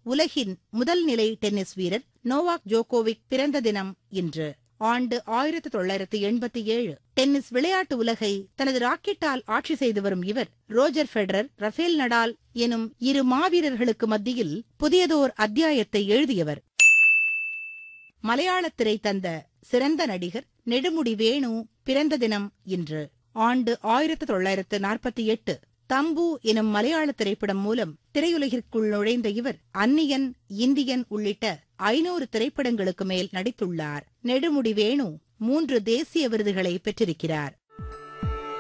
உலகின் முதல் நிலை டென்னிஸ் வீரர் நோவாக் ஜோகோவிக் பிறந்த தினம் இன்று ஆண்டு ஆயிரத்து தொள்ளாயிரத்து எண்பத்தி ஏழு டென்னிஸ் விளையாட்டு உலகை தனது ராக்கெட்டால் ஆட்சி செய்து வரும் இவர் ரோஜர் ஃபெடரர் ரஃபேல் நடால் எனும் இரு மாவீரர்களுக்கு மத்தியில் புதியதோர் அத்தியாயத்தை எழுதியவர் மலையாளத் திரை தந்த சிறந்த நடிகர் நெடுமுடி வேணு பிறந்த தினம் இன்று ஆண்டு ஆயிரத்து தொள்ளாயிரத்து நாற்பத்தி எட்டு தம்பு எனும் மலையாள திரைப்படம் மூலம் திரையுலகிற்குள் நுழைந்த இவர் அந்நியன் இந்தியன் உள்ளிட்ட ஐநூறு திரைப்படங்களுக்கு மேல் நடித்துள்ளார் நெடுமுடி வேணு மூன்று தேசிய விருதுகளை பெற்றிருக்கிறார்